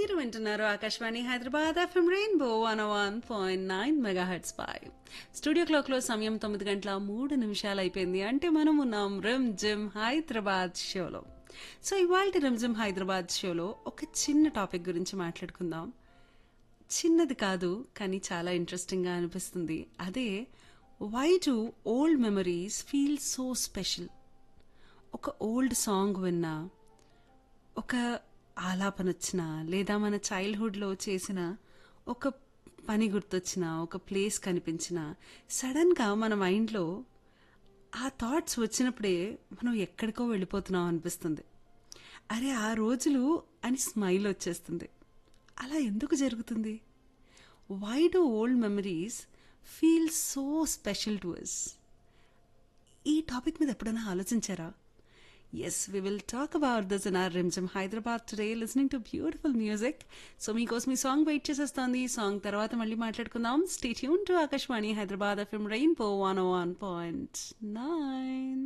మీరు వింటున్నారు Akashvani Hyderabad FM rainbow one one point nine megahertz పై స్టూడియో క్లాక్ లో సమయం తొమ్మిది గంటల మూడు నిమిషాలు అయిపోయింది అంటే మనం ఉన్నాం రిమ్ జిమ్ హైదరాబాద్ షోలో సో ఇవాళ రిమ్ జిమ్ హైదరాబాద్ షోలో ఒక చిన్న టాపిక్ గురించి మాట్లాడుకుందాం చిన్నది కాదు కానీ చాలా ఇంట్రెస్టింగ్గా అనిపిస్తుంది అదే why do old memories feel so special ఒక ఓల్డ్ సాంగ్ విన్నా ఒక ఆలాపన వచ్చినా లేదా మన చైల్డ్హుడ్లో చేసిన ఒక పని గుర్తొచ్చిన ఒక ప్లేస్ కనిపించిన సడన్గా మన మైండ్లో ఆ థాట్స్ వచ్చినప్పుడే మనం ఎక్కడికో వెళ్ళిపోతున్నాం అనిపిస్తుంది అరే ఆ రోజులు అని స్మైల్ వచ్చేస్తుంది అలా ఎందుకు జరుగుతుంది why do old memories feel so special to us ఈ టాపిక్ మీద ఎప్పుడైనా ఆలోచించారా yes we will talk about this in our Rimjhim Hyderabad today listening to beautiful music so మీకోసం ఈ సాంగ్ వెయిట్ చేసేస్తోంది ఈ సాంగ్ తర్వాత మళ్ళీ మాట్లాడుకుందాం stay tune to Akashvani Hyderabad FM rainbow one one point nine